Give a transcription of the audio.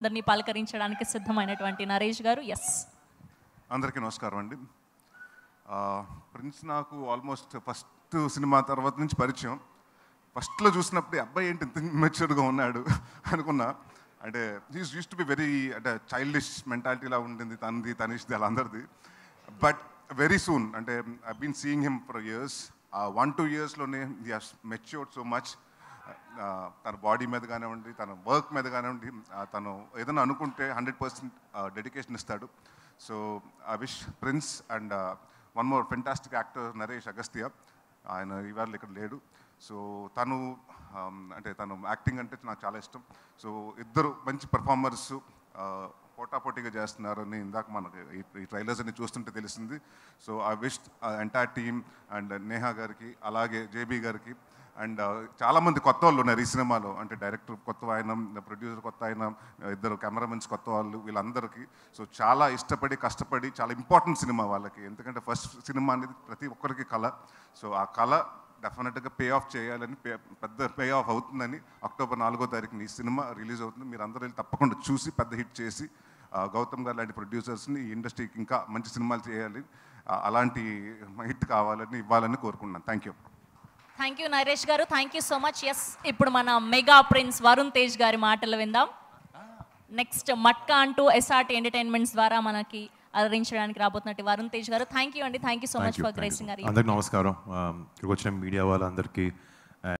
అందరినీ పలకరించడానికి సిద్ధమైనటువంటి నరేష్ గారు ఎస్ అందరికీ నమస్కారం అండి ఆ, ప్రిన్స్ నాకు ఆల్మోస్ట్ ఫస్ట్ సినిమా తర్వాత నుంచి పరిచయం ఫస్ట్లో చూసినప్పుడు ఈ అబ్బాయి ఏంటి ఇంత మెచ్యూర్డ్గా ఉన్నాడు అనుకున్నా అంటే he's use to be very అంటే చైల్డిష్ మెంటాలిటీలా ఉండింది తనది తనిష్ది వాళ్ళందరిది బట్ వెరీ సూన్ అంటే I been seeing him for years uh one two ఇయర్స్లోనే he has matured so much uh, తన బాడీ మీద కానివ్వండి తన వర్క్ మీద కానివ్వండి ఆ, తను ఏదైనా అనుకుంటే హండ్రెడ్ పర్సెంట్ డెడికేషన్ ఇస్తాడు so I wish Prince and one more fantastic actor Naresh Agastya ఆయన ఇవాళ ఇక్కడ లేడు సో తను um, అంటే తను యాక్టింగ్ అంటే నాకు చాలా ఇష్టం సో ఇద్దరు మంచి పర్ఫార్మర్స్ పోటాపోటీగా చేస్తున్నారని ఇందాక మనకి ఈ- ఈ ట్రైలర్స్ అన్ని చూస్తుంటే తెలిసింది so I wish entire team and Neha గారికి అలాగే జేబీ గారికి అండ్ చాలామంది కొత్త వాళ్ళు ఉన్నారు ఈ సినిమాలో అంటే డైరెక్టర్ కొత్త ఆయన ప్రొడ్యూసర్ కొత్త ఆయన ఇద్దరు కెమెరామెన్స్ కొత్త వాళ్ళు వీళ్ళందరికీ సో చాలా ఇష్టపడి కష్టపడి చాలా ఇంపార్టెంట్ సినిమా వాళ్ళకి ఎందుకంటే ఫస్ట్ సినిమా అనేది ప్రతి ఒక్కరికి కళ సో ఆ కళ డెఫినెట్గా పే ఆఫ్ చేయాలని పే పెద్ద పే ఆఫ్ అవుతుందని అక్టోబర్ నాలుగో తారీఖున ఈ సినిమా రిలీజ్ అవుతుంది మీరు అందరూ వెళ్ళి తప్పకుండా చూసి పెద్ద హిట్ చేసి ఆ, గౌతమ్ గారు లాంటి ప్రొడ్యూసర్స్ని ఈ ఇండస్ట్రీకి ఇంకా మంచి సినిమాలు చేయాలి ఆ, అలాంటి హిట్ కావాలని ఇవ్వాలని కోరుకుంటున్నాను thank you thank you Naresh garu thank you so much yes ఇప్పుడు మన మెగా ప్రిన్స్ వరుణ్ తేజ్ గారి మాటలు విందాం నెక్స్ట్ మట్కా అంటూ ఎస్ఆర్టీ ఎంటర్టైన్మెంట్స్ ద్వారా మనకి అలరించడానికి రాబోతున్నట్టు వరుణ్ తేజ్ గారు థ్యాంక్ యూ అండి thank you so much Thank you, for thank you. గ్రేసింగ్ గారు అందరికి నమస్కారం Um, ఇక్కడికి వచ్చిన మీడియా వాళ్ళందరికీ